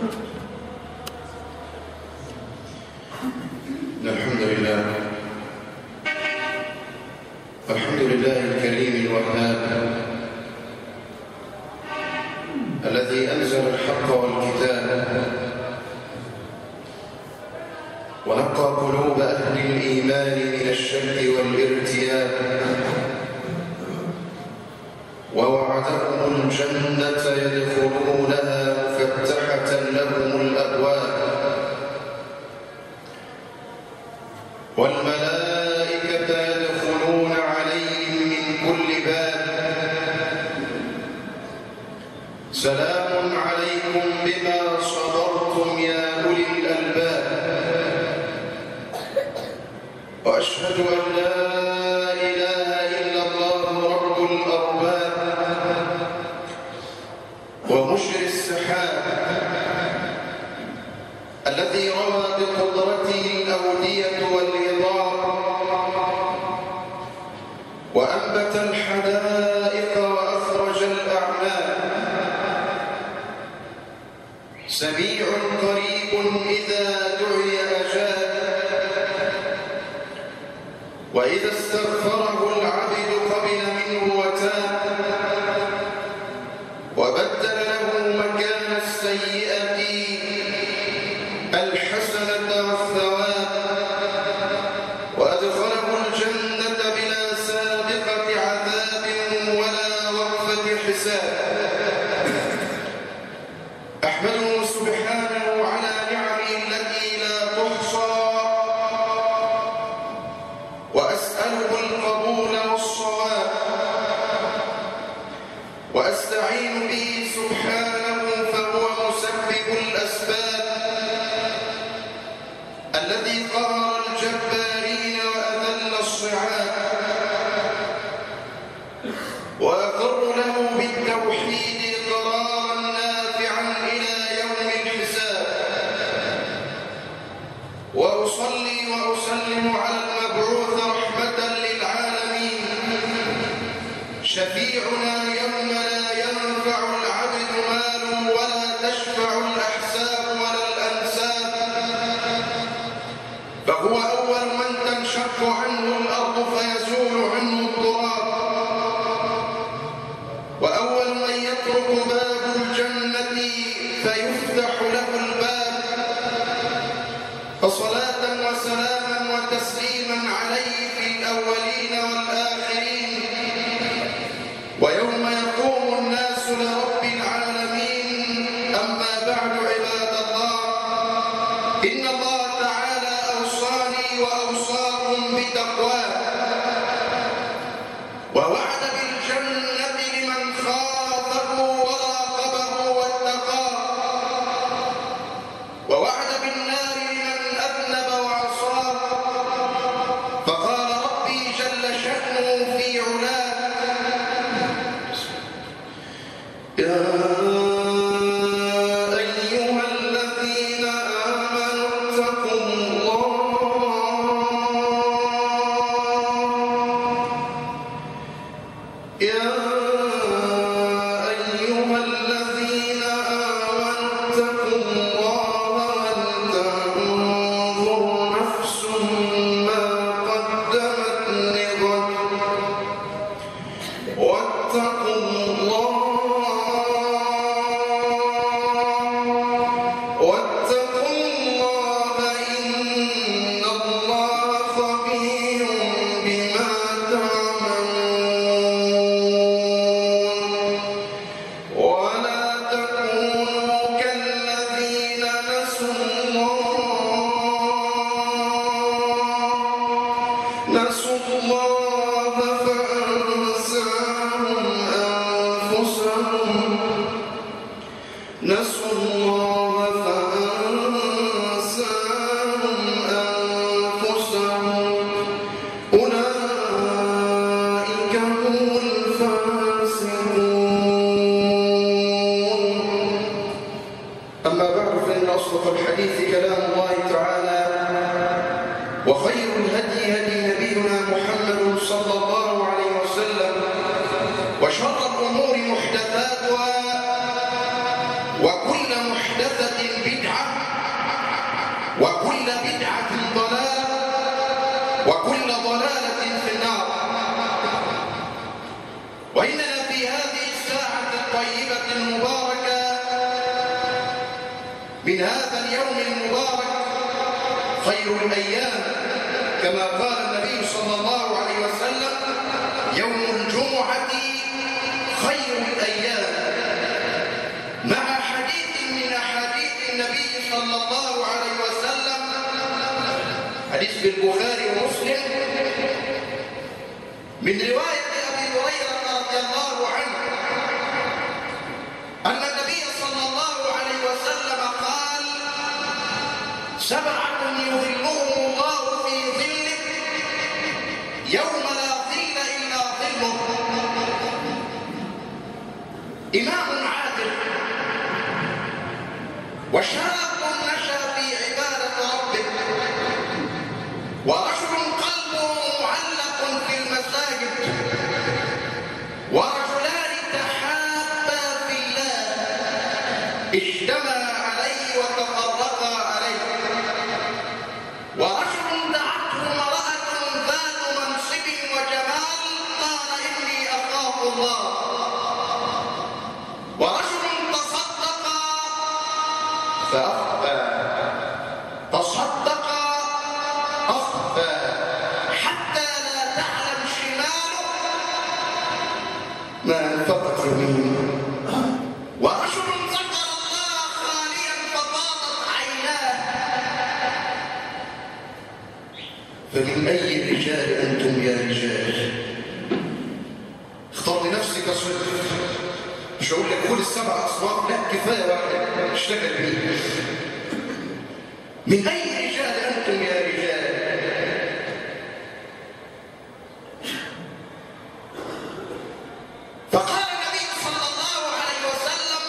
إن الحمد لله الحمد لله الكريم الوهاب الذي أنزل الحق والكتاب ونقى قلوب أهل الإيمان من الشك والارتياب ووعدهم الجنة يدخلونها مفتحة لهم الأبواب والملائكة يدخلون عليهم من كل باب سلام عليكم بما صبرتم يا أولي الألباب وأشهد أن لا إله إلا الله رب الأرباب ومجري السحاب الذي روى بقدرته الأودية والهضاب وأنبت الحدائق وأخرج الأعمال سميع قريب إذا دعي أجاب وإذا استغفره العبد قبل منه وتاب وبدل له مكان السيئة الحسنة والثواب وأدخله الجنة بلا سابقة عذاب ولا وقفة حساب أحمده سبحانه على نعمه التي لا تحصى وأسأله القبول والصواب وأستعين به سبحانه فهو مسبب الأسباب الذي قهر الجبارين وأذل الصعاب وأقر له بالتوحيد قرارا نافعا إلى يوم الحساب وأصلي وأسلم على المبعوث رحمة للعالمين شفيعنا يوم لا ينفع العبد مال ولا تشفع الأحساب ولا الأنساب فهو أول من تنشق عنه الأرض فيزول عنه التراب وأول من يترك باب الجنة فيفتح له الباب فصلاة وسلاما وتسليما عليه في الأولين والآخرين ويوم يقوم الناس لرب العالمين أما بعد عباد الله إن الله تعالى أوصاني وأوصاكم بتقواه ووعد بالجنة لمن خافه وراقبه واتقاه ووعد بالنار لمن أذنب وعصاه فقال ربي جل شأنه في علاه يا أيها الذين آمنوا اتقوا الله يا أيها الذين آمنوا اتقوا الله ولتنظر نفس ما قدمت لغد واتقوا الله واتقوا الله إن الله خبير بما تعملون ولا تكونوا كالذين نسوا الله نسوا الله فأنساهم أنفسهم نسوا الله فأنساهم أنفسهم أولئك هم الفاسقون أما بعد فإن أصدق الحديث كلام الله تعالى وخير الهدي هدي نبينا محمد صلى الله عليه وسلم وشر الأمور محدثاتها وكل محدثة محدثة بدعة وكل بدعة ضلالة وكل ضلالة في النار وإننا في هذه الساعة الطيبة المباركة من هذا اليوم المبارك خير الأيام كما قال النبي صلى الله عليه وسلم يوم الجمعة خير الأيام مع حديث من أحاديث النبي صلى الله عليه وسلم حديث بالبخاري ومسلم من رواية أبي هريرة رضي الله عنه أن النبي صلى الله عليه وسلم قال سبعة يظلهم الله في ظله يوم لا ظل إلا ظله إمام عادل وشاب نشا في عبادة ربه ورجل قلبه معلق في المساجد ورجلان تحابا في الله اجتمعا عليه وتفرقا عليه ورجل دعته امرأة ذات منصب وجمال قال إني أخاف الله ورجل تصدق فأخفى تصدق أخفى حتى لا تعلم شماله ما أنفقت يمينه ورجل ذكر الله خاليا ففاضت عيناه فمن أي الرجال أنتم يا رجال اختار لنفسك صدق مش هقول لك قول السبع أصوات لا كفاية واحد اشتغل بيه من أي رجال أنتم يا رجال فقال النبي صلى الله عليه وسلم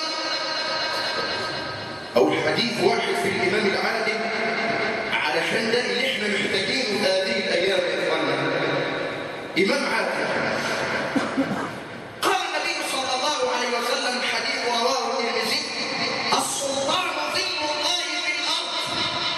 أو الحديث واحد في الإمام العادل علشان ده اللي احنا محتاجينه هذه الأيام يا إخوانا إمام عادل قال النبي صلى الله عليه وسلم حديث رواه الترمذي السلطان ظل الله في الأرض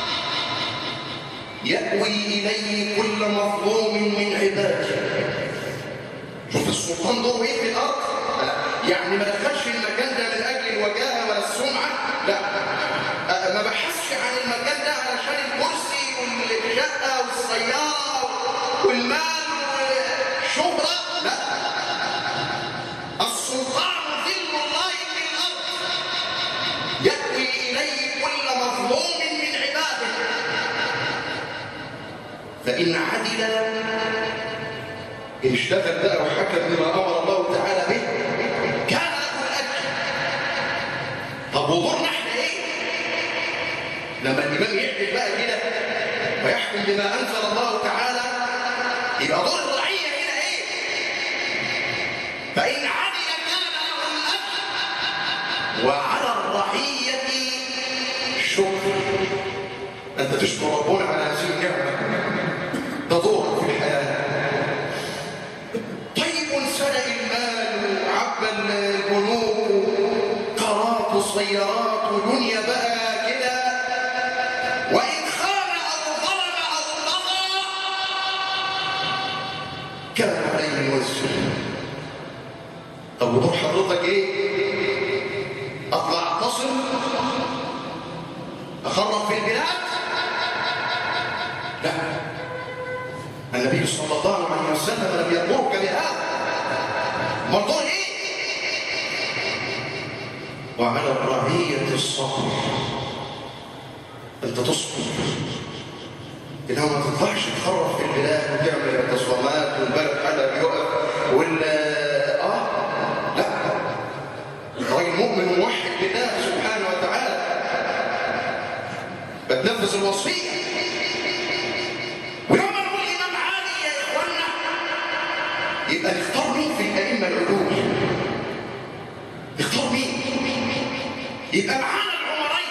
يأوي إليه كل مظلوم من عباده شوف السلطان دوره ايه في الارض يعني ما دخلش المكان ده من اجل الوجاهه ولا السمعه لا أه، ما بحثش عن المكان ده علشان الكرسي والشقه والسياره والمال والشهره لا السلطان ظل الله في الارض يأوي اليه كل مظلوم من عباده فان عدل إن اشتغل بقى وحكم بما أمر الله تعالى به كان له الأجر طب ودورنا احنا إيه؟ لما الإمام يعدل بقى كده ويحكم بما أنزل الله تعالى يبقى دور الرعية هنا إيه؟ فإن عدل كان له الأجر وعلى الرعية شكر أنت تشكر ربنا على هذه النعمة ده دورك في الحياة طيب سرق المال عبى البنوك قرارات وسيارات ودنيا بقى كده وإن خان أو ظلم أو طغى كان عليه الوزر طب ودور حضرتك ايه؟ اطلع اعتصم اخرب في البلاد؟ لا النبي صلى الله عليه وسلم لم يأمرك بهذا مرضون ايه وعلى الرعية الصبر انت تصبر انها ما تطلعش تخرب في البلاد وتعمل اعتصامات والبلد حدا بيقف ولا اه لا راجل مؤمن وموحد بالله سبحانه وتعالى بتنفذ الوصيه ولما نقول إمام عالي يا إخوانا يبقى نختار مين في الأئمة العلوم نختار مين يبقى معانا العمرين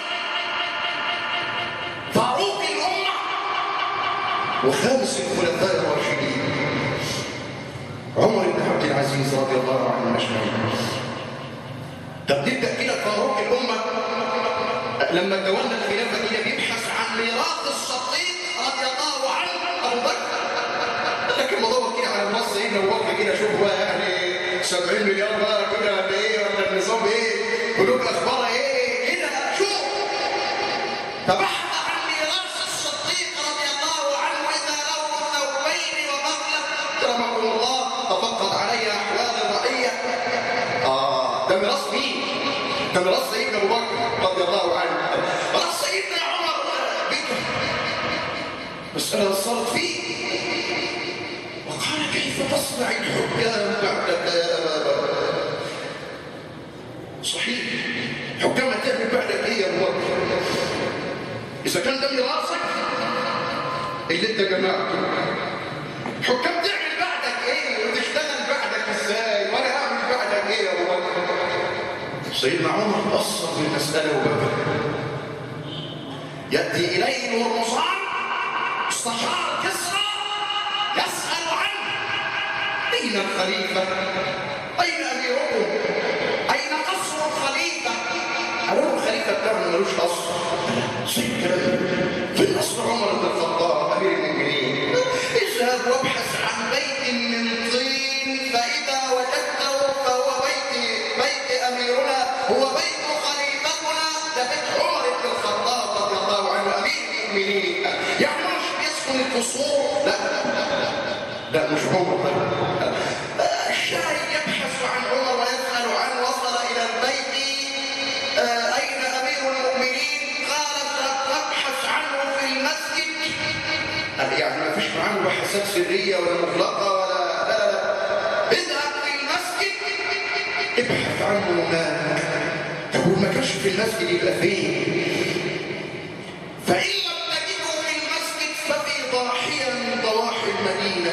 فاروق الأمة وخامس الخلفاء الراشدين عمر بن عبد العزيز رضي الله عنه أجمعين طب نبدأ كده فاروق الأمة لما تولى الخلافة كده بيبحث عن ميراث الصديق رضي الله عنه أبو بكر لكن بدور كده على ميراث سيدنا أبو بكر كده شوف بقى يعني 70 مليار بقى كده ولا إيه ولا النظام إيه بنوك أخبارها إيه كده شوف فبحث عن ميراث الصديق رضي الله عنه إذا له ثوبين وبغلة كرمكم الله تفقد علي أحوال الرعية آه ده ميراث مين؟ ده ميراث سيدنا أبو بكر رضي الله عنه ميراث سيدنا عمر بكر مسألة صارت فيه وقال كيف تصنع الحكام بعدك يا أبا بكر صحيح حكام تعمل بعدك ايه يا ابو بكر اذا كان ده ميراثك اللي انت جمعته حكام تعمل بعدك ايه وتشتغل بعدك ازاي وانا اعمل بعدك ايه يا ابو بكر سيدنا عمر بصر بالمساله وبكى ياتي اليه الهرمزان استشار كسرى يسال عنه اين الخليفه اين اميركم اين قصر الخليفه قالوا له الخليفه بتاعنا ملوش قصر زي الكلام فين قصر عمر بن الخطاب امير المؤمنين اذهب وابحث عن بيت من طين فاذا وجدته فهو بيت بيت اميرنا هو بيت خليفتنا ده بيت عمر بن الخطاب رضي الله عنه امير المؤمنين يعني مش بيسكن القصور لا لا مش عمر الشاهد يبحث عن عمر ويسأل عنه وصل إلى البيت آه، أين أمير المؤمنين قال تبحث عنه في المسجد قال يعني ما فيش معاه بحثات سرية ولا مغلقة ولا لا لا لا اذهب في المسجد ابحث عنه هناك طب ما كانش في المسجد يبقى فين فإن لم تجده في المسجد ففي ضاحية من ضواحي المدينة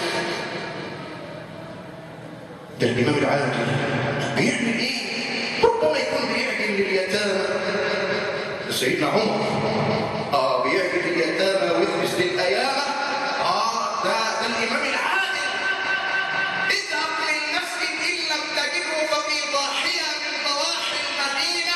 ده الإمام العادل بيعمل إيه؟ ربما يكون بيعدل لليتامى سيدنا عمر آه بيعدل لليتامى ويثبت للأيامة آه ده, ده الإمام العادل اذهب للمسجد إن لم تجده ففي ضاحية من ضواحي المدينة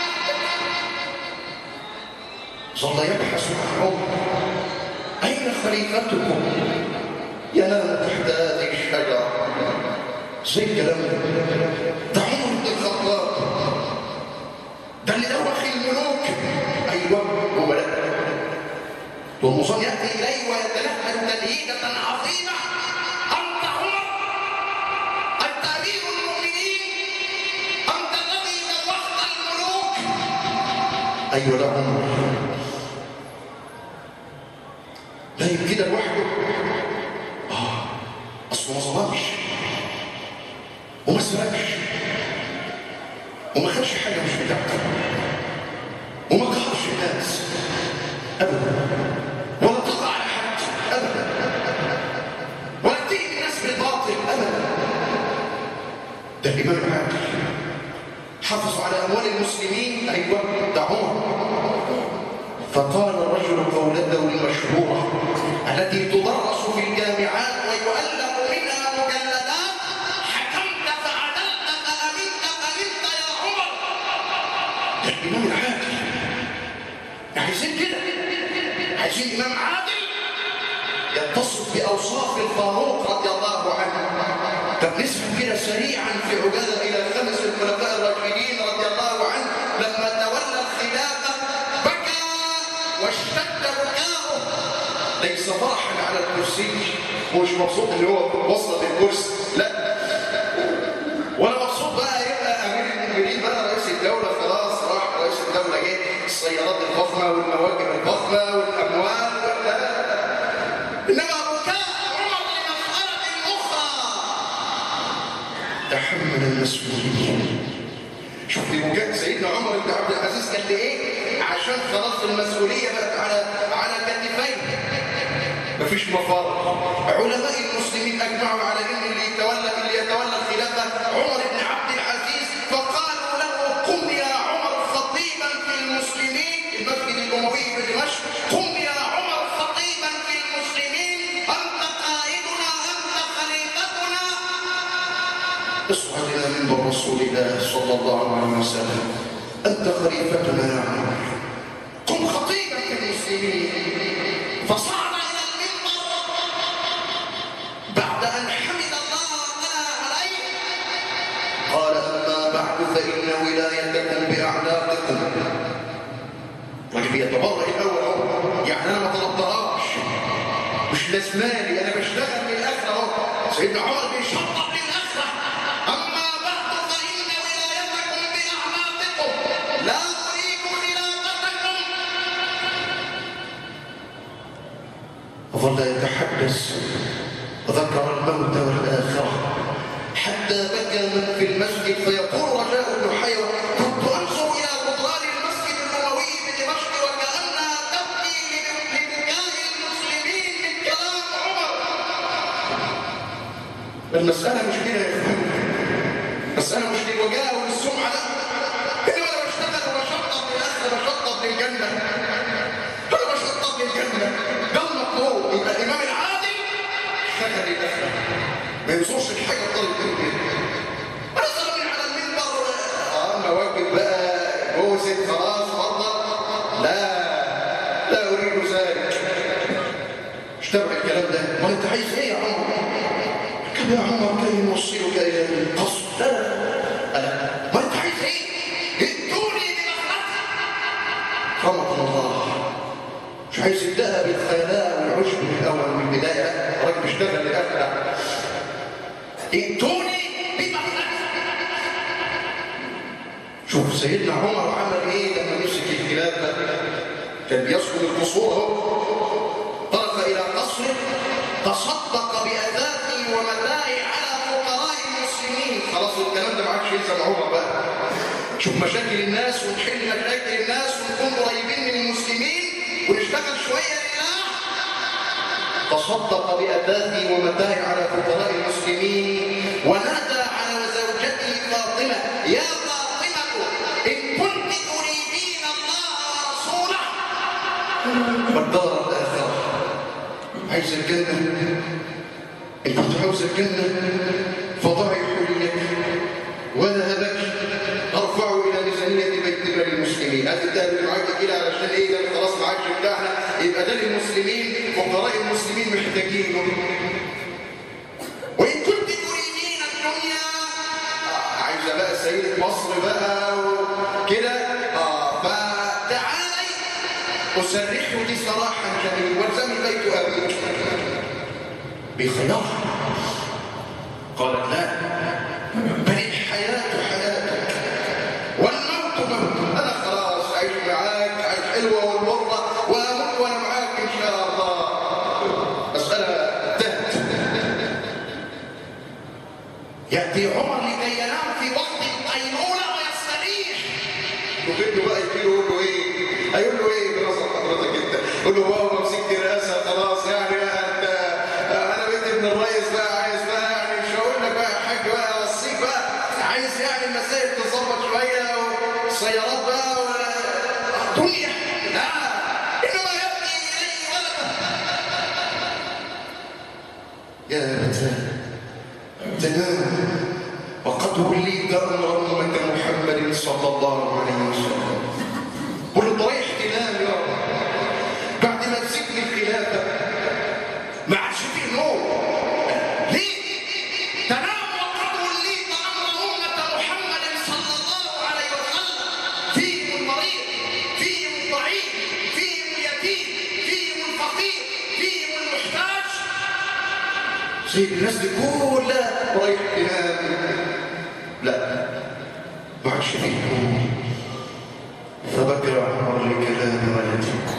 ظل يبحث عن عمر أين خليفتكم؟ ينام تحت هذه الشجرة زي الكلام ده عمر بن الخطاب ده اللي دوخ الملوك ايوه هو ده والمصاب ياتي اليه ويتلهد تلهيده عظيمه انت عمر انت امير المؤمنين انت الذي دوخت الملوك ايوه ده عمر طيب كده لوحده اه اصله ما ظلمش وما سرقش وما خدش حاجه مش بتاعته وما قهرش الناس ابدا ولا طغى على حد ابدا ولا اتهم الناس بالباطل ابدا ده الامام العادل حافظوا على اموال المسلمين ايوه ده عمر فقال الرجل قولته المشهوره التي تدرس في الجامعات ويؤلف منها مجلدات حكمت فعدلت فأمنت فنمت يا عمر ده الإمام العادل عايزين كده عايزين إمام عادل يتصف بأوصاف الفاروق رضي الله عنه طب نسمع كده سريعا في عجالة إلى خمس الخلفاء الراشدين رضي الله عنه لما تولى الخلافة بكى واشتد بكاؤه ليس فرحا على الكرسي هو مش مبسوط ان هو وصل للكرسي لا ولا مبسوط بقى يبقى امير المؤمنين بقى رئيس الدوله خلاص راح رئيس الدوله جه السيارات الفخمه والمواكب الفخمه والاموال لا انما بكاء عمر لمساله اخرى تحمل المسؤوليه شوف في بكاء سيدنا عمر بن عبد العزيز كان ايه عشان خلاص المسؤوليه بقت على على كتفيه مفيش مفر علماء المسلمين اجمعوا على ان اللي يتولى اللي يتولى الخلافه عمر بن عبد العزيز فقالوا له قم يا عمر خطيبا في المسلمين المسجد الاموي بدمشق قم يا عمر خطيبا في المسلمين انت قائدنا انت خليفتنا اصعد الى منبر رسول الله صلى الله عليه وسلم انت خليفتنا يا عمر بيتبرأ الاول اهو يعني انا ما طلبتهاش مش لازمالي انا بشتغل من الاخره اهو سيدنا عمر بيشطب للاخره اما بعد فان ولايتكم باعناقكم لا اريد خلافتكم وظل يتحدث وذكر الموت والاخره حتى بكى من في المسجد فيقول رجاء بن حيوة كنت انظر الى جدران المسجد النبوي بدمشق وكانها تبكي لبكاء المسلمين من كلام عمر المساله مش كده يا اخوان المساله مش للوجاهه وللسمعه لا هنا ولا بشتغل وبشطب للاخره بشطب للجنه انا بشطب للجنه ده المطلوب يبقى الامام العادل اشتغل للاخره ما ينصرش الحاجه بطريقه كده مثلا من على المنبر اه مواكب بقى جوزت خلاص برضه لا لا اريد ذلك اشتبع الكلام ده ما انت عايز ايه يا عمر كم يا عمر كي نوصلك الى القصر لا لا لا ما انت عايز ايه ائتوني بمخلص رحمة الله مش عايز يبدأها بالخيلاء والعشب من الأول من البداية لا راجل بيشتغل للآخر لا ائتوني بمخلص شوف سيدنا عمر عمل ايه لما مسك الخلافة كان بيسكن القصور اهو طرف إلى قصره تصدق بأثاثه ومتاعه على فقراء المسلمين خلاص الكلام ده ما عادش يلزم عمر بقى شوف مشاكل الناس ونحل مشاكل الناس ونكون قريبين من المسلمين ونشتغل شوية لله تصدق بأثاثه ومتاعه على فقراء المسلمين ونادى على زوجته فاطمة يا فاطمة إن كنت تريدين الله ورسوله والدار الآخرة عايز الجنة إن كنت عاوز الجنة فضعي حليك وذهبك ارفعه إلى ميزانية بيت مال المسلمين هات الذهب اللي معاك كده علشان إيه ده خلاص ما عادش بتاعنا يبقى ده للمسلمين فقراء المسلمين محتاجينه وإن كنت تريدين الدنيا آه، عايزة بقى سيدة مصر بقى وكده اه فتعالي أسرحك سراحا جميل والزمي بيت أبيك بخيار قالت لا بل الحياة حياتك والموت موت أنا خلاص أعيش معاك أعيش حلوة والمرة وأموت وأنا معاك إن شاء الله مسألة انتهت يأتي عمر لكي ينام في وقت القيلولة ويستريح يقول له بقى يجي له يقول له ايه هيقول له ايه براسك حضرتك انت يقول له بابا مسكت رئاسه خلاص يعني بقى انت انا بنت ابن الريس بقى عايز بقى يعني مش هقول لك بقى يا حاج بقى اوصيك بقى عايز يعني المسائل تظبط شويه والسيارات بقى والدنيا لا انما يبني اليه ولده يا فتاه تنام وقد وليت امر امه محمد صلى الله عليه وسلم قل طريح تنام يا رب بعد ما مسكني الخلافه ما عادش فيه نور ليه؟ تنام وقد وليت امر امه محمد صلى الله عليه وسلم فيهم المريض فيهم الضعيف فيهم اليتيم فيهم الفقير فيهم المحتاج سيد الناس دي كلها رايح تنام لا ما عادش فيه نور فبكى عمر لكلام ولده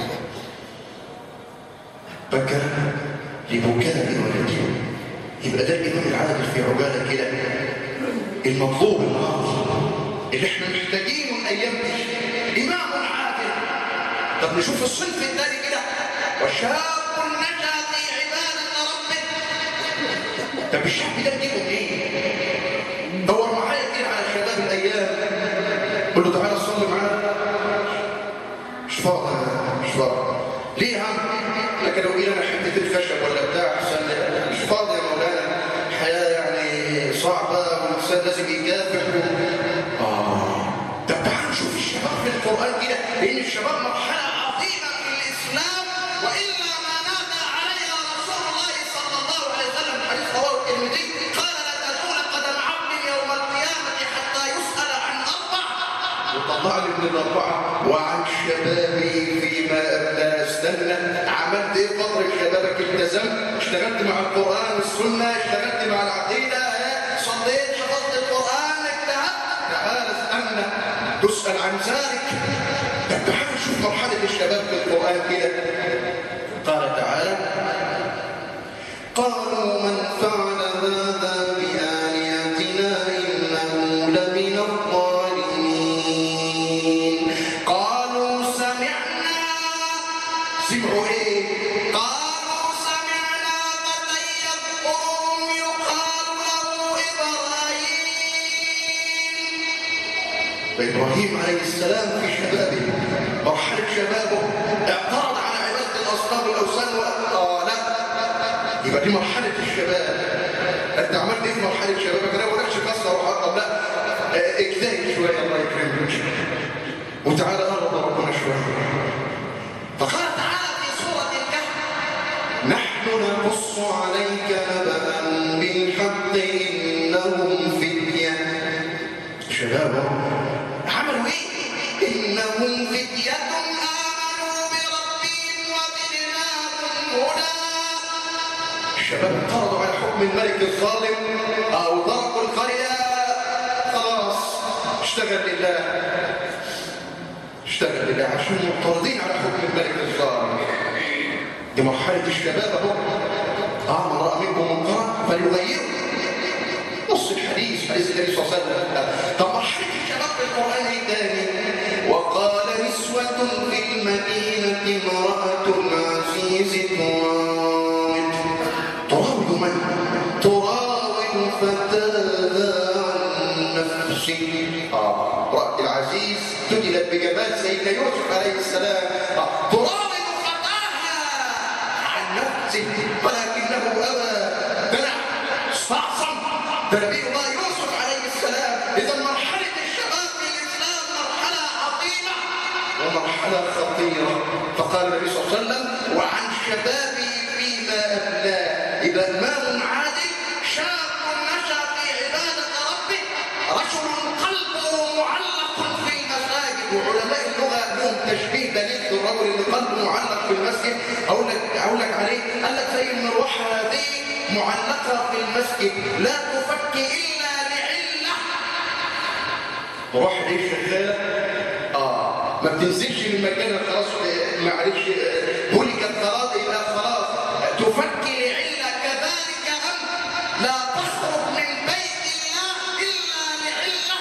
بكى لبكاء ولده يبقى ده الإمام العادل في عجالة كده المطلوب النهارده اللي احنا محتاجينه الأيام دي إمام عادل طب نشوف الصنف الثاني كده وشاب نجا في عبادة ربه طب الشعب ده تجيبه منين؟ دور معايا كده على شباب الأيام قول له تعالى صلي معانا مش فاضي مش فاضي ليه يا عم لكن لو جينا حته الخشب ولا بتاع احسن مش فاضي يا مولانا الحياه يعني صعبه والانسان لازم يكافح و... اه طب تعال نشوف الشباب في القران كده لان الشباب مرحله عظيمه في الاسلام والا ما نادى عليها رسول الله صلى الله عليه وسلم حديث رواه الترمذي قال لا تزول قدم عبد يوم القيامه حتى يسال عن اربع وطلع لي من أربعة وعن شبابي فيما أبنى استنى عملت إيه فترة شبابك التزمت اشتغلت مع القرآن والسنة اشتغلت مع العقيدة صليت حفظت القرآن اجتهدت تعال استنى تسأل عن ذلك ده تعال شوف مرحلة الشباب في القرآن كده قال تعالى قالوا من فعل هذا بآلهتنا إنه لمن الظالمين قالوا سمعنا سمعوا إيه قالوا سمعنا فتى يذكرهم يقال له إبراهيم إبراهيم عليه السلام في شبابه مرحلة شبابه اعترض على عبادة الأصنام والأوثان وقال لا يبقى دي مرحلة الشباب انت عملت ايه في مرحلة شبابك انا ولكش كسر وحطم لا اه، اجتهد شوية الله يكرمك وتعالى قرب ربنا شوية فقال تعالى في سورة الكهف نحن نقص عليك نبأ بالحق إنهم فتية شباب عملوا ايه إنهم فتية آمنوا بربهم وزدناهم هدى الشباب اعترضوا على حكم الملك الظالم او ضربوا القريه خلاص اشتغل لله اشتغل لله عشان معترضين على حكم الملك الظالم دي مرحله الشباب اهو اه من راى منكم منكرا فليغيره نص الحديث حديث النبي صلى الله عليه وسلم طب مرحله الشباب في القران ايه تاني وقال نسوة في المدينة امرأة العزيز تراود تراود من؟ تراود فتاها عن نفسه آه. امرأة العزيز تدلت بجمال سيدنا يوسف عليه السلام آه. تراود فتاها عن نفسه ولكنه أبى منع استعصم ده نبي الله يوسف عليه السلام إذا مرحلة الشباب في الإسلام مرحلة عظيمة ومرحلة خطيرة فقال النبي صلى الله عليه وسلم وعن شبابي فيما أبلاه إذا إمام عادل شاب نشأ في عبادة ربه رجل قلبه معلق في المساجد وعلماء اللغة لهم تشبيه بليغ الرجل اللي قلبه معلق في المسجد أقول لك أقول لك عليه قال لك زي المروحة هذه معلقة في المسجد لا تفك إلا لعلة تروح ليه شغالة اه ما بتنزلش من مكانها خلاص آه، معلش آه، هلكت خلاص يبقى خلاص تفك لعلة كذلك أنت لا تخرج من بيت الله إلا لعلة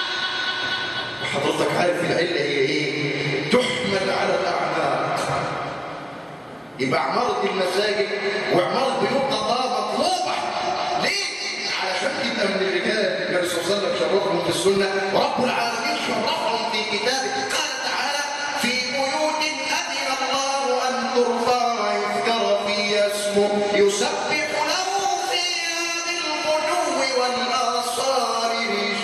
حضرتك عارف العلة هي ايه تحمل على الأعمال يبقى عمارة المساجد وعمارة بيوت الله مطلوبة ليه؟ علشان تبقى من الرجال النبي صلى الله عليه وسلم شرفهم في السنة ورب العالمين شرفهم في كتابه قال تعالى في بيوت أذن الله أن ترفع ويذكر فيها اسمه يسبح له فيها بالغدو والآصال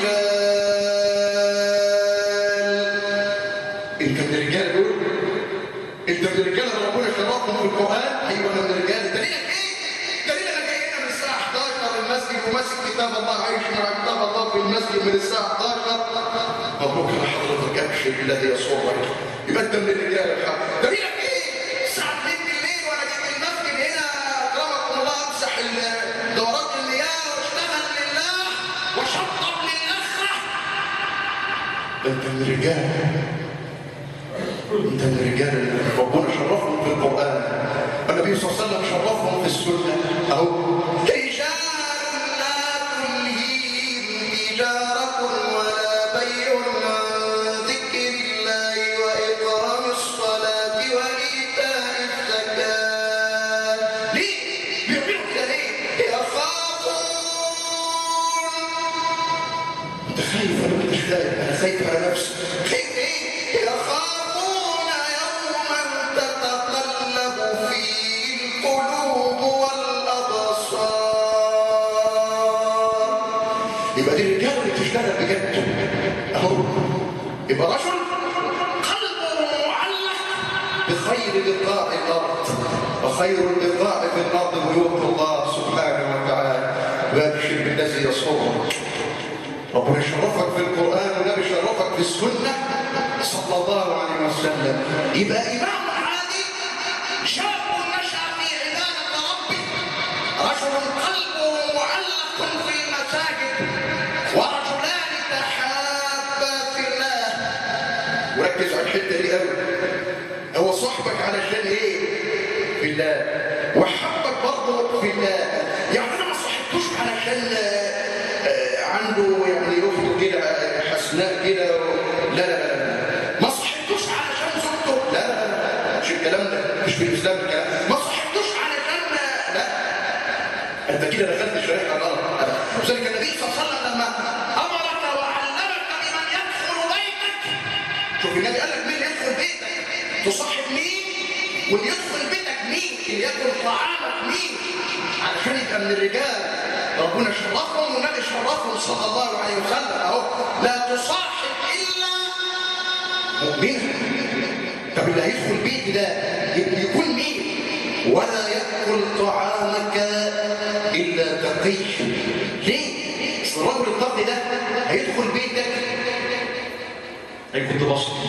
رجال انت من الرجال دول انت من الرجال اللي ربنا شرفهم في القران ايوه انا من الرجال دليلك ايه دليلك انا جاي هنا من الساعه 11 المسجد وماسك كتاب الله عايش مع كتاب الله في المسجد من الساعه 11 مبروك لحضرتك ابشر الذي يسرك يبقى انت من الرجال الحق دليلك ايه الساعه 2 بالليل وانا جيت المسجد هنا اكرمكم الله امسح ال- دورات المياه واشتغل لله وشطب للاخره ده انت من الرجال انت من الرجال اللي ربنا شرفهم في القران النبي صلى الله عليه وسلم شرفهم في السنه اهو رجال لا تلهيهم تجاره ولا بيع عن ذكر الله واقام الصلاه وايتاء الزكاه ليه بيعملوا كده ليه يخافون انت خايف ولا انت مش خايف انا خايف على نفسي خايف ايه يخافون يوما تتقلب فيه القلوب والابصار يبقى دي الرجاله اللي بتشتغل بجد اهو يبقى رجل قلبه معلق بخير بقاع الارض وخير البقاع في الارض بيوت الله سبحانه وتعالى وابشر بالذي يصورك ربنا يشرفك في القرآن والنبي يشرفك في السنة صلى الله عليه وسلم يبقى إمام عادي شاب نشأ في عبادة ربه رجل قلبه معلق في المساجد ورجلان تحابا في الله وركز على الحتة دي قوي هو صاحبك علشان ايه؟ في الله وحبك برضه في الله يعني انا ما صاحبتوش علشان آه، عنده يعني اخته كده حسناء كده و- لا لا لا لا ما صاحبتوش علشان زوجته لا لا لا مش الكلام ده مش في الاسلام الكلام ما صاحبتوش علشان لا انت كده دخلت شريحه غلط وذلك النبي صلى الله عليه وسلم لما امرك وعلمك بمن يدخل بيتك شوف النبي قال لك مين يدخل بيتك تصاحب مين واللي يدخل بيتك مين اللي ياكل طعامك مين علشان يبقى من الرجال ربنا شرفهم والنبي شرفهم صلى الله عليه وسلم اهو لا تصاحب الا مؤمنا طب اللي هيدخل بيتي ده يبقى يكون مين ولا ياكل طعامك الا تقي ليه أصل الرجل التقي ده هيدخل بيتك هيكون ده بسيط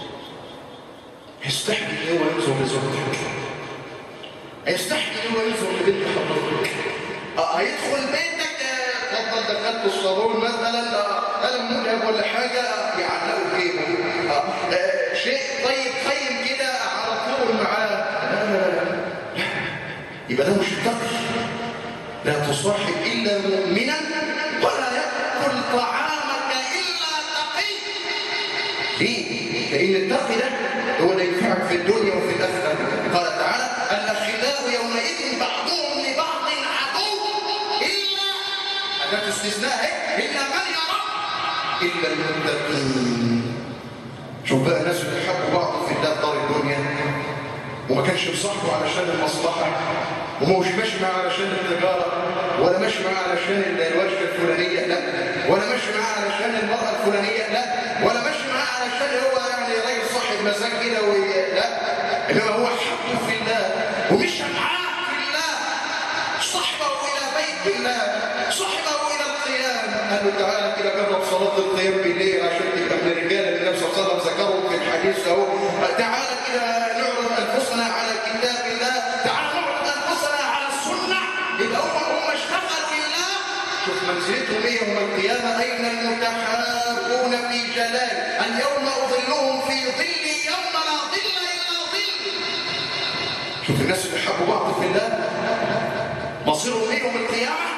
يستحي ان هو ينظر لزوجتك يستحي ان هو ينظر لبنت حضرتك آه، هيدخل بيتك آه، اتفضل دخلت الصالون مثلا آه، قلم مذهب ولا حاجه آه، يعلقوا فيه آه، آه، شيء طيب خيم كده على طول معاه لا لا لا لا يبقى ده مش التقي لا تصاحب الا مؤمنا ولا ياكل طعامك الا تقي ليه؟ لأن التقي ده هو اللي ينفعك في الدنيا وفي الآخرة قال تعالى الأخلاء يومئذ بعضهم لبعض عدو إلا أداة استثناء إيه؟ إلا من يرى إلا المتقين شوف بقى الناس اللي حبوا بعض في الله دار الدنيا وما كانش بصاحبه علشان المصلحة وما مش ماشي معاه علشان التجارة ولا ماشي معاه علشان الورشة الفلانية لا ولا ماشي معاه علشان المرأة الفلانية لا ولا ماشي معاه علشان هو يعني راجل صاحب مزاج كده وي- لا إنما هو حبه في الله ومشى معاه في الله صحبه إلى بيت الله صحبه إلى القيام قال له تعالى كده جرب صلاة القيام بالليل عشان تبقى من الرجال اللي النبي صلى الله عليه وسلم ذكرهم في الحديث اهو تعالى كده نعرض أنفسنا على كتاب الله تعالى نعرض أنفسنا على السنة يبقى هم هم اشتغلوا لله شوف منزلتهم ايه يوم القيامة أين المتحابون في جلال اليوم أظلهم في ظلي يوم لا ظل إلا ظل شوف الناس اللي حبوا بعض في الله مصيرهم ايه يوم القيامة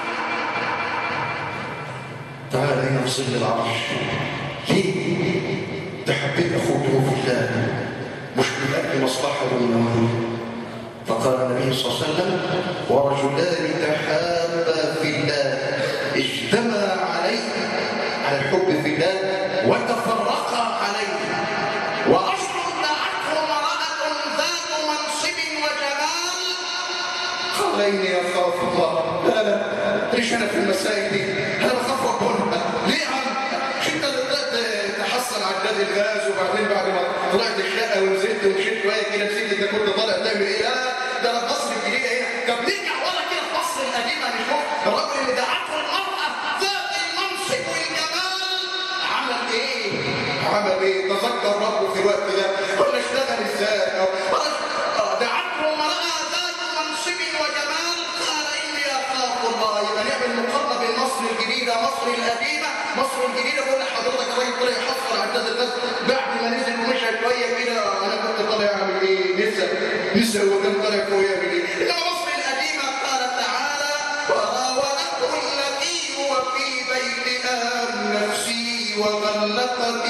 تعال هنا في ظل العرش ليه تحبيت اخوك في الله مش من اجل مصلحه دنيويه فقال النبي صلى الله عليه وسلم ورجلان تحابا في الله اجتمعا عليه على الحب في الله وتفرقا عليه ورجل دعته امراه ذات منصب وجمال قال اني اخاف الله لا لا ليش انا في المسائل دي انا بخاف ربنا ليه يا عم مش انت اللي طلعت تحصل عداد الغاز وبعدين بعد ما طلعت الشقه ونزلت ومشيت شويه كده نسيت انت كنت طالع تعمل ايه لا ده انا في مصر الجديده هنا طب نرجع ورا كده في مصر القديمه نشوف الراجل اللي دعته المراه ذات المنصب والجمال عمل ايه؟ عمل ايه؟ تذكر ربه في الوقت ده ولا اشتغل ازاي؟ أو- آه، دعته امراه ذات منصب وجمال قال اني اخاف الله يبقى نعمل مقارنه بين مصر الجديده مصر القديمه مصر الجديده بقول لحضرتك الراجل طلع يحصل عداد الناس بعد ما نزل ومشى شويه كده انا كنت طالع اعمل ايه؟ نسى نسى هو كان طالع فوق يعمل ايه؟ انما مصر القديمه قال تعالى وراودته التي هو في بيتها عن نفسي وغلقت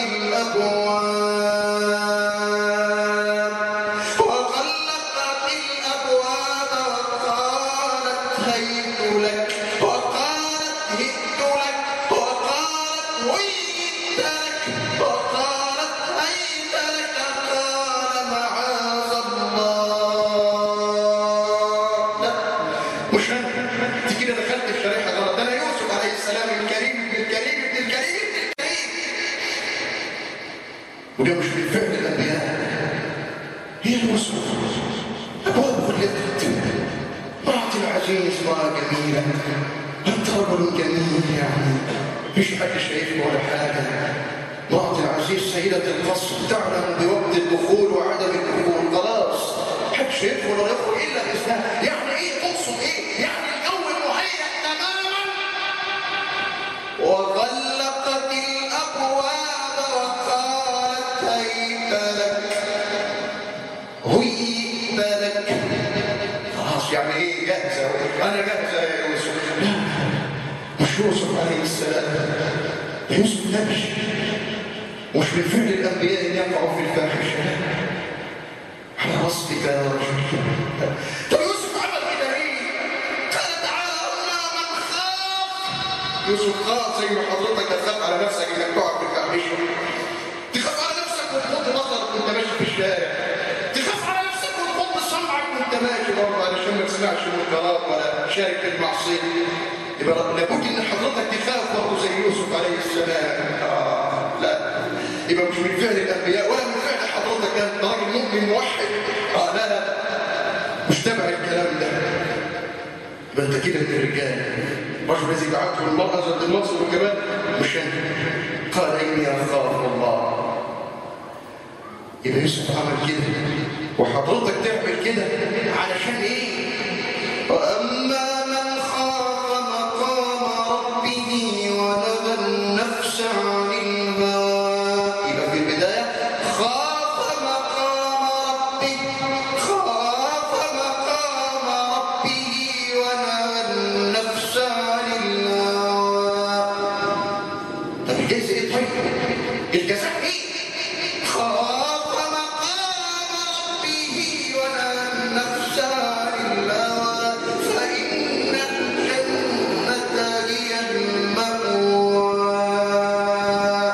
الابواب وغلقت الابواب وقالت هيت لك وقالت هئت لك وقالت ويت لك وقالت هيت لك قال معاذ الله لا مش انا انت كده دخلت الشريحه غلط ده انا يوسف عليه السلام الكريم ابن الكريم ابن الكريم ابن الكريم وده مش من فعل الانبياء هي الوسوس ابواب خلقت امرأة العزيز امرأة جميلة انت رجل جميل يعني مفيش حد شايفه ولا حاجة امرأة العزيز سيدة القصر تعلم بوقت الدخول وعدم الدخول خلاص حدش يدخل ولا يدخل إلا بإذنها يعني إيه تقصد إيه؟ يعني الجو مهيأ تماما وغلقت الأبواب وقالت هيت لك هيت لك خلاص يعني إيه جاهزة أنا جاهزة يا يوسف لا مش يوسف عليه السلام يوسف نبي مش من فعل الأنبياء أن يقعوا في الفاحشة على رصدك يا رجل طب يوسف عمل كده ليه؟ قال تعالى أما من خاف يوسف خاف زي ما حضرتك تخاف على نفسك انك تقع في الفاحشة تخاف على نفسك وتغض بصرك وانت ماشي في الشارع تخاف على نفسك وتغض سمعك وانت ماشي برضه علشان ما تسمعش منكرات ولا تشارك في المعصية يبقى لابد ان حضرتك تخاف برضه زي يوسف عليه السلام آه لا يبقى مش من فعل الانبياء ولا من فعل حضرتك انت راجل مؤمن موحد اه لا لا مش تبع الكلام ده يبقى انت كده من الرجال الرجل الذي بعته المرأة ذات المنصب والجمال مش انت قال اني اخاف الله يبقى يوسف عمل كده وحضرتك تعمل كده علشان ايه واما من خاف مقام ربه ونهى النفس عن الهوى يبقى في البدايه خاف مقام ربه خاف مقام ربه ونهى النفس عن الهوى طب الجزء ايه طيب الجزاء ايه خاف مقام ربه ونهى النفس عن الهوى فإن الجنة هي المأوى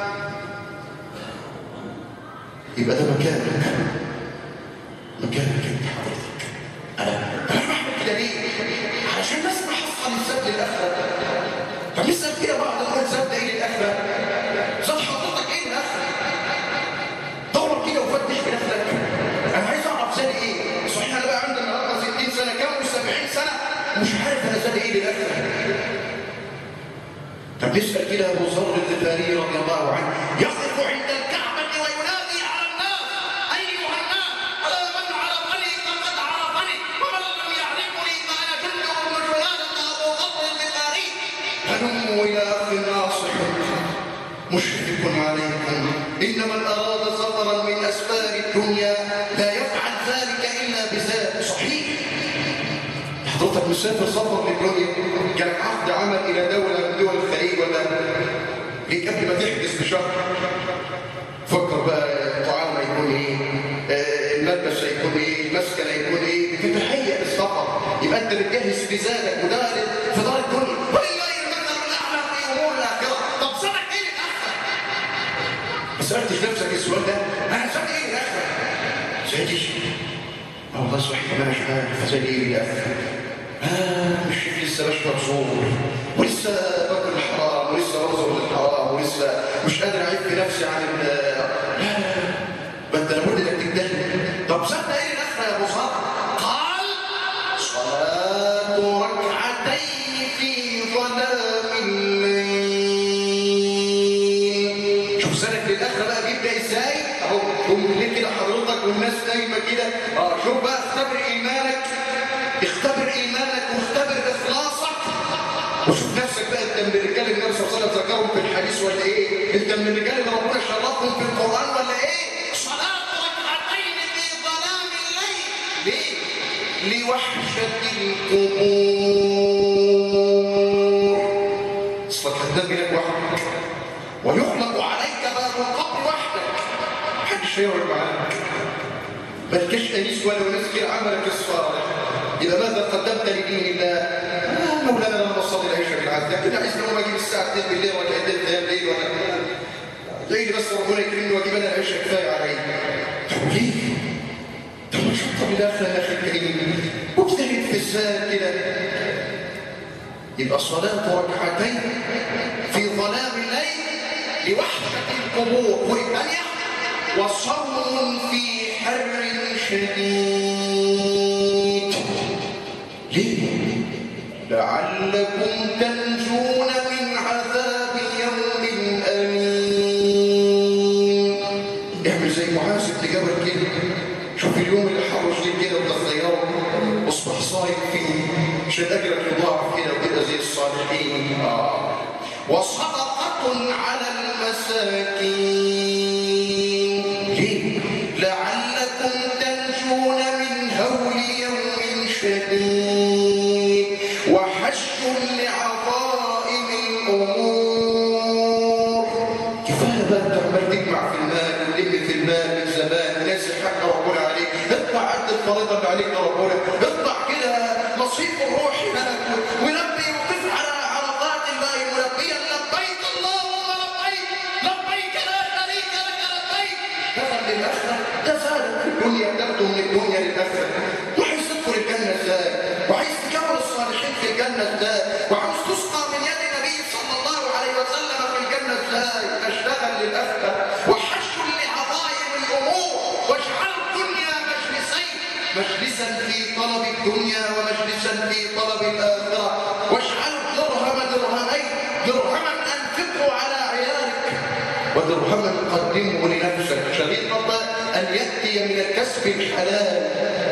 يبقى ده مكانك مكانك انت حضرتك انا انا بعمل كده ليه؟ علشان الناس محصل الزاد للاخره طب نسال كده بعض نقول الزاد ده ايه للاخره؟ زاد حضرتك ايه للاخره؟ دور كده وفتش بنفسك انا عايز اعرف زاد ايه؟ صحيح انا بقى عندي النهارده 60 سنه كام و70 سنه ومش عارف انا زاد ايه للاخره طب نسال كده ابو ذر الغفاري رضي الله عنه يقف عند الكعبه وينادي على الناس ايها الناس الا من عرفني فقد عرفني ومن لم يعرفني فانا جند بن جلاله ابو ذر الغفاري هلموا الى اخ ناصح مشفق عليكم ان من اراد سفرا من اسفار الدنيا لا يفعل ذلك الا بذات صحيح حضرتك مسافر سفر للدنيا كان عقد عمل الى دوله من دول الخليج ولا ليه قبل ما تحجز بشهر فكر بقى الطعام هيكون ايه آه، الملبس هيكون ايه المسكن هيكون ايه بتتهيأ للسفر يبقى انت بتجهز في زادك وده في دار الدنيا ولله المثل الاعلى في امور الاخره طب سنك ايه الاخره ما سالتش نفسك السؤال ده انا سالت ايه الاخره سالتش اه والله صحيح ما انا مش عارف زي ايه الاخره آه مش لسه بشرب صور ولسه باكل الحرام ولسه بنظر للحرام ولسه مش قادر اعيب في نفسي عن ال لا لا ما انت لابد انك تجتهد طب صدق ايه الاخره يا ابو صالح قال صلاه ركعتين في ظلام الليل شوف سنك للاخره بقى بيبدا ازاي اهو قوم ليه كده حضرتك والناس نايمه كده اه شوف بقى اختبر ايمانك اختبر ايمانك واختبر اخلاصك وشوف نفسك بقى انت من الرجال اللي النبي صلى الله عليه وسلم ذكرهم في الحديث ولا ايه؟ انت من الرجال اللي ربنا شرفهم في القران ولا ايه؟ صلاه ركعتين في ظلام الليل ليه؟ لوحشه القبور اصلك هتنام لك وحدك ويغلق عليك باب القبر وحدك محدش هيقعد معاك مالكش انيس ولا وناس كده عملك الصالح اذا ماذا قدمت لدين الله آه مولانا لما صلي العشاء بالعدل كده عايز نقوم اجيب الساعه 2 بالليل ولا 2 قيام ليل ولا زي لي بس ربنا يكرمني واجيب انا العشاء كفايه عليا طب ليه؟ طب ما شطب الاخره يا اخي الكريم واجتهد في الزاد كده يبقى صلاه ركعتين في ظلام الليل لوحشه القبور والثانيه وصوم في حر شديد ليه؟ لعلكم تنجون من عذاب يوم أليم معاذ بن جبل كده شوف اليوم اللي حرش ليه كده وتخيره اصبح صايم فيه عشان اجرك يضاعف كده وتبقى زي الصالحين اه وصدقة على المساكين ليه؟ لعلكم تنجون من هول يوم شديد وحش لعظائم الأمور كفاية بقى انت عمال تجمع في المال وتلم في المال من زمان ناسي حق ربنا عليك اطلع عد الفريضة اللي عليك يا ربنا اطلع كده نصيب الروح لك ولبي وقف على عرضات الله ملبيا لبيك اللهم لبيك لبيك لا شريك لك لبيك دخل للآخرة ده زادك في الدنيا تاخده من الدنيا للآخرة وعايز تدخل الجنة ازاي وعايز تكون الصالحين في الجنة ازاي وعاوز تسقى من يد النبي صلى الله عليه وسلم في الجنة ازاي اشتغل للآخرة وحش لعظائم الأمور واجعل الدنيا مجلسين مجلسا في طلب الدنيا ومجلسا في طلب الآخرة واجعل درهم درهمين درهما أنفقه على عيالك ودرهما قدمه لنفسك شريطة أن يأتي من الكسب الحلال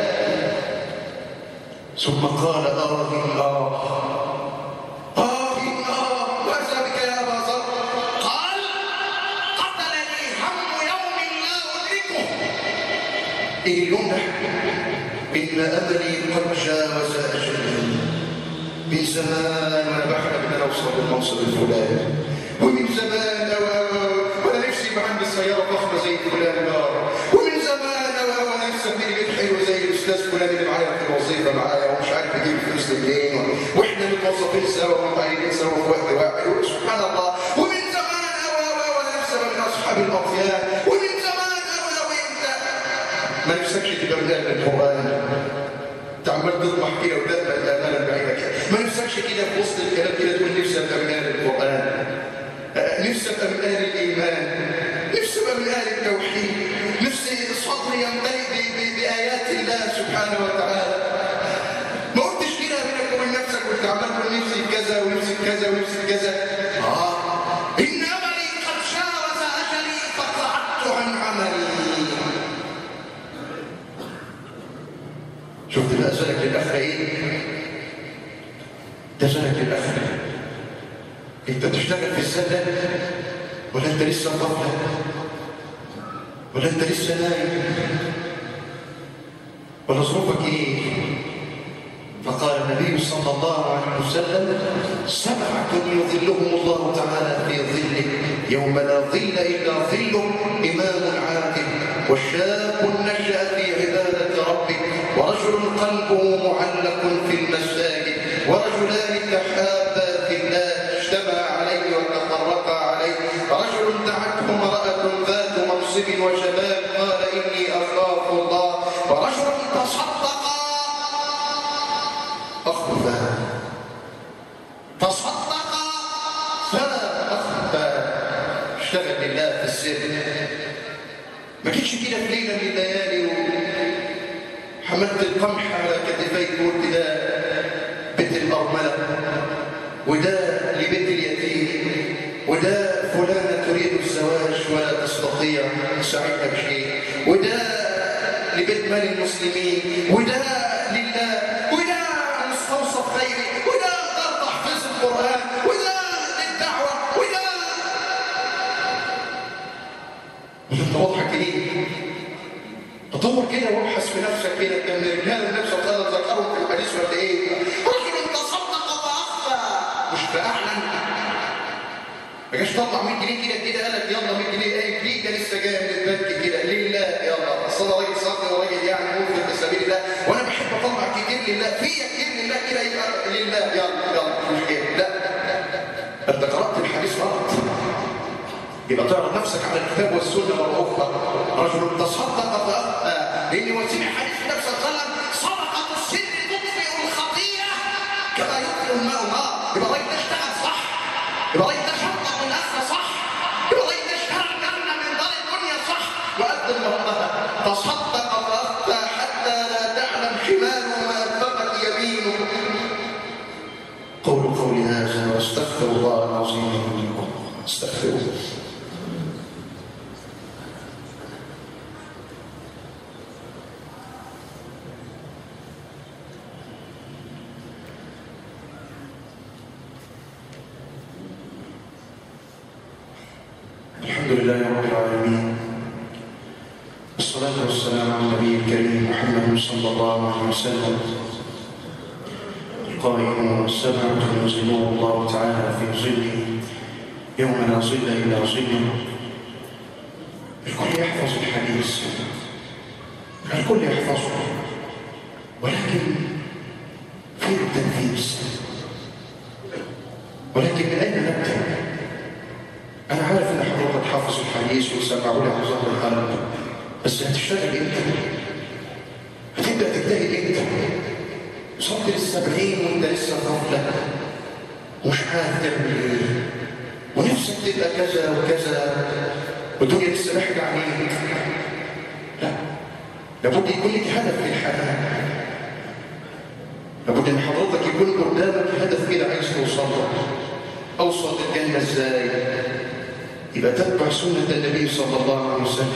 ثم قال آه آه آه آه ماذا بك يا أبا ذر قال قتلني هم يوم لا أدركه إيه اليوم ده إن أملي قد جاوز أجلي من زمان وأنا بحلم إن أنا أوصل للمنصب الفلاني ومن زمان و- وأنا نفسي يبقى عندي سيارة ضخمة زي فلان دار ومن زمان و- وأنا نفسي أبني بيت حلو زي الأستاذ فلان اللي معايا في الوظيفة معايا ومش عارف أجيب الفلوس منين و- وإحنا متوظفين سوا ومتعينين سوا في وقت واحد سبحان الله ومن زمان و- و- وأنا نفسي أبقى من أصحاب الأطيان ومن زمان و- لو أنت ما نفسكش تبقى من أهل القرآن تعمل تطمح كده وتقبل امالا بعيدة كده ما نفسكش كده في وسط الكلام كده تقول نفسي ابقى من اهل القران آه، نفسي ابقى من اهل الايمان نفسي ابقى من اهل التوحيد نفسي صدري يمتلئ ب- ب- بايات الله سبحانه وتعالى ما قلتش كده بينك وبين نفسك وانت عمال تقول نفسي في كذا ونفسي في كذا ونفسي في كذا اه ان املي قد جاوز اجلي فقعدت عن عملي شفت بقى زلك للآخرة إيه؟ ده زلك للآخرة أنت بتشتغل في السنة ولا أنت لسه طفلة ولا أنت لسه نايم ولا ظروفك إيه؟ فقال النبي صلى الله عليه وسلم سبعة يظلهم الله تعالى في ظله يوم لا ظل إلا ظله إمام عادل وشاب نشأ في عبادة ربه ورجل قلبه معلق في المساجد ورجلان تحابا في الله اجتمع عليه وتفرقا عليه رجل دعته امرأة ذات منصب وشباب قال إني أخاف الله ورجل تصدق أخفى تصدق فلا أخفى اشتغل لله في السر ما جيتش كده في ليلة من الليالي وحملت القمح على كتفيك وقلت ده بيت الأرملة وده لبيت اليتيم وده فلانة تريد الزواج ولا تستطيع تساعدها بشيء وده لبيت مال المسلمين وده لله وده مستوصف خيري وده دار تحفيظ القرآن وده للدعوة وده مش انت واضحة كده تطور كده وابحث في نفسك كده كان من رجال النبي صلى الله عليه وسلم ذكرهم في الحديث ولا ايه؟ رجل تصدق فاخفى مش فاعلن ما جاش طلع 100 جنيه كده كده قال لك يلا 100 جنيه ايه جنيه ده لسه جاي من البنك كده لله يلا اصل انا راجل صادق وراجل يعني ممكن في سبيل الله وانا بحب اطلع كتير لله في كتير لله كده يبقى لله يلا يلا مش كده لا انت قرات الحديث غلط يبقى تعرض نفسك على الكتاب والسنه والعقبه رجل تصدق فاخفى لان وسيله حديث النبي صلى الله عليه وسلم صدقه السر تطفئ الخطيئه كما يطفئ الماء النار يبقى الراجل ده اشتغل صح يبقى الراجل ده شطح من الاخره صح يبقى الراجل ده اشتغل جنه من دار الدنيا صح وقدم ربها تصدق فاخفى حتى لا تعلم شماله ما انفقت يمينه قولوا قولي هذا واستغفر الله العظيم لي ولكم استغفروه الحمد لله رب العالمين والصلاة والسلام على النبي الكريم محمد صلى الله عليه وسلم القائم والسبعة ينزله الله تعالى في ظله يوم لا ظل إلا ظله الكل يحفظ الحديث الكل يحفظه ولكن فيه التنفيذ ولكن من أين نبدأ؟ أنا عارف إن حضرتك حافظ الحديث وسمعوا لي على ظهر القلب بس هتشتغل إمتى؟ هتبدأ تجتهد إمتى؟ وصلت للسبعين وأنت لسه طفلة ومش عارف تعمل إيه ونفسك تبقى كذا وكذا والدنيا لسه ضحكة عليك لا لابد يكون لك هدف في الحياة لابد ان حضرتك يكون قدامك هدف كده عايز توصل له اوصل للجنه ازاي يبقى تتبع سنه النبي صلى الله عليه وسلم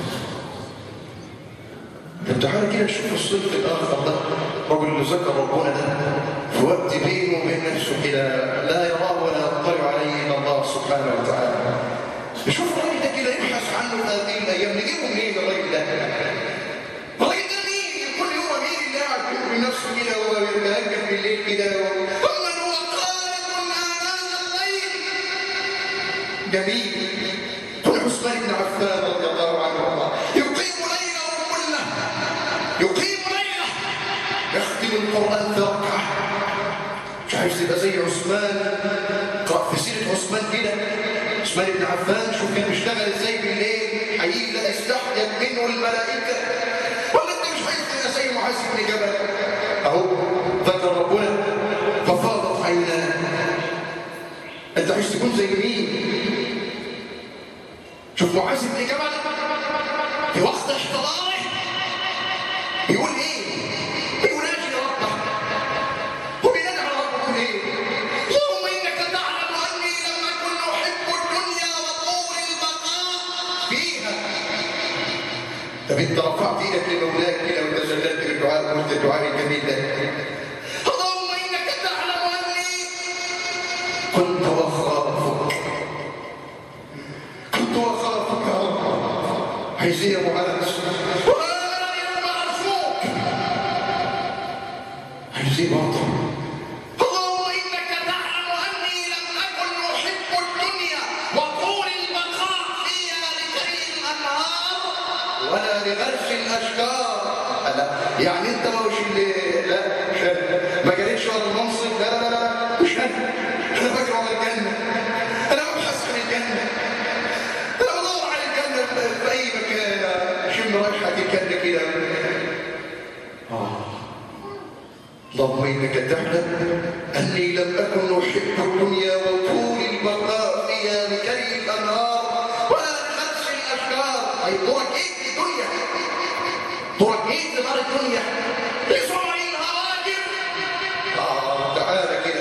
طب تعالى كده نشوف الصدق الاخر ده الراجل اللي ذكر ربنا ده في وقت بينه وبين نفسه كده لا يراه ولا يطلع عليه الا الله سبحانه وتعالى نشوف الراجل ده كده يبحث عنه في هذه الايام نجيبه منين الراجل ده الراجل ده مين كل يوم مين اللي قاعد بينه نفسه كده ويتهجد بالليل كده ومن هو قانت آناء الليل جميل كل عثمان بن عفان رضي الله عنه وارضاه يقيم ليله كله يقيم ليله يختم القران في ركعه مش عايز تبقى زي عثمان اقرا في سيره عثمان كده عثمان بن عفان شوف كان بيشتغل ازاي بالليل حقيقي لا يستحيا منه الملائكه ولا انت مش عايز تبقى زي معاذ بن جبل اهو ذكر ربنا ففاضت عيناه انت عايز تكون زي مين شوف معاذ بن جبل في وقت احتضاره يقول ايه بيناجي ربه وبينادي على ربه ايه اللهم انك تعلم اني لم اكن احب الدنيا وطول البقاء فيها طب انت رفعت ايدك لمولاك كده وتجللت بالدعاء وقلت الدعاء الجميل ده اللهم انك تعلم اني كنت واخافك كنت واخافك يا رب عايز ايه يا ابو انس وانا يوم ارجوك عايز ايه برضه اللهم انك تعلم اني لم اكن احب الدنيا وطول البقاء فيها لجري الانهار ولا لغرس الاشجار لا يعني انت ما مش اللي لا مش أنا. ما جريتش ورا المنصب لا لا لا لا مش انا انا بجري ورا الجنه انا ببحث عن الجنه انا بدور على الجنه في- في اي مكان شم ريحه الجنه كده اللهم انك تعلم اني لم اكن احب الدنيا وطول البقاء فيها لكي الانهار ولا لخدش الاشجار اي دورك ايه في الدنيا دورك ايه في نار الدنيا بسرع الهواجر اه تعالى كده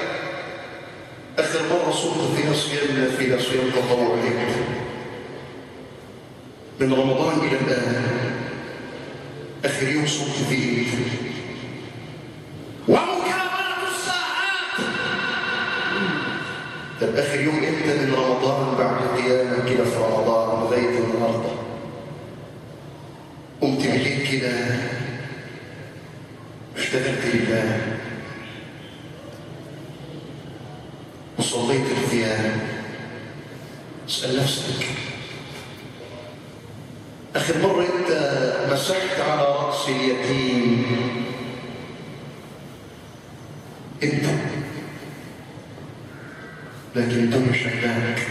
اخر مره صمت فيها صيام فيها صيام تطوع عليك من رمضان الى الان اخر يوم صمت فيه ومكابرة الساعات طب آخر يوم إمتى من رمضان بعد القيامة كده في رمضان لغاية النهاردة قمت بالليل كده اشتغلت لله وصليت القيام اسأل نفسك آخر مرة أنت مسحت على رأس اليتيم انت لكن الدنيا شكلاك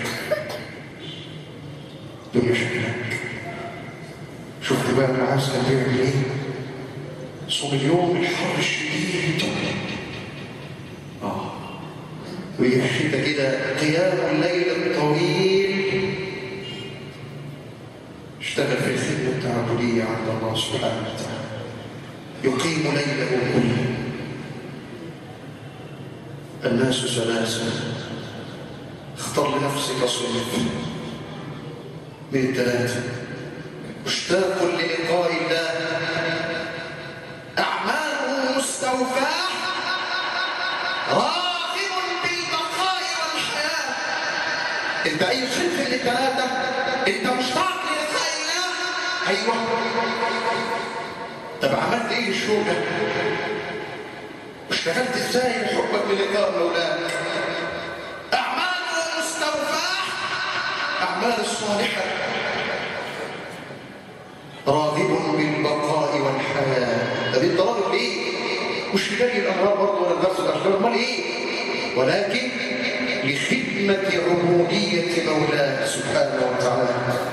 الدنيا شكلاك شفت بقى العاز كان بيعمل ايه صوم اليوم الحر الشديد اه ويحشيك كده قيام الليل الطويل اشتغل في الخدمة التعبدية عند الله سبحانه وتعالى يقيم ليله كله الناس سلاسل اختر لنفسك صنف من الثلاثة مشتاق للقاء الله أعماله مستوفاة راغب بالبقاء والحياة انت انت اي صنف من الثلاثه انت مشتاق للقاء الله ايوه طب عملت ايه الشوق ده اشتغلت ازاي لحبك للقاء مولاك اعمال مستوفاه اعمال الصالحه راغب بالبقاء والحياه طب انت راغب ليه مش لجري الانهار برضه ولا درس الاشجار امال ايه ولكن لخدمه عبوديه مولاه سبحانه وتعالى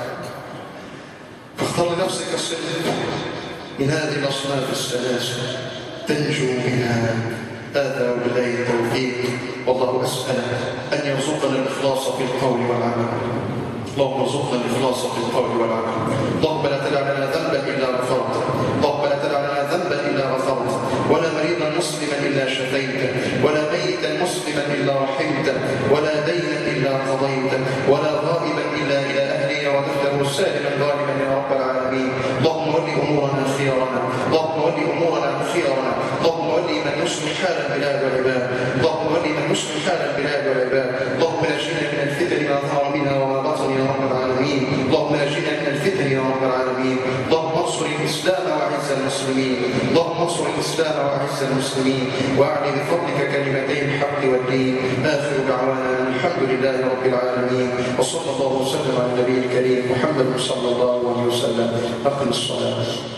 فاختار لنفسك الصدق من هذه الاصناف الثلاثه تنجو منها هذا وبالله التوفيق والله اسال ان يرزقنا الاخلاص في القول والعمل اللهم ارزقنا الاخلاص في القول والعمل اللهم لا تدع لنا ذنبا الا غفرته اللهم لا تدع لنا ذنبا الا غفرته ولا مريضا مسلما الا شفيته ولا ميتا مسلما الا رحمته ولا دينا الا قضيته ولا غائبا الا الى اهله رددته سالما غالبا يا رب العالمين اللهم ول امورنا خيارنا اللهم ول امورنا خيارنا اللهم ول من يصلح حال البلاد والعباد اللهم ول من يصلح حال البلاد والعباد اللهم نجنا من الفتن ما ظهر منها وما بطن يا رب العالمين اللهم نجنا من الفتن يا رب العالمين اللهم انصر الاسلام واعز المسلمين اللهم انصر الاسلام واعز المسلمين واعلي بفضلك كلمتي الحق والدين اخر دعوانا الحمد لله رب العالمين وصلى الله وسلم على النبي الكريم محمد صلى الله عليه وسلم اقم الصلاه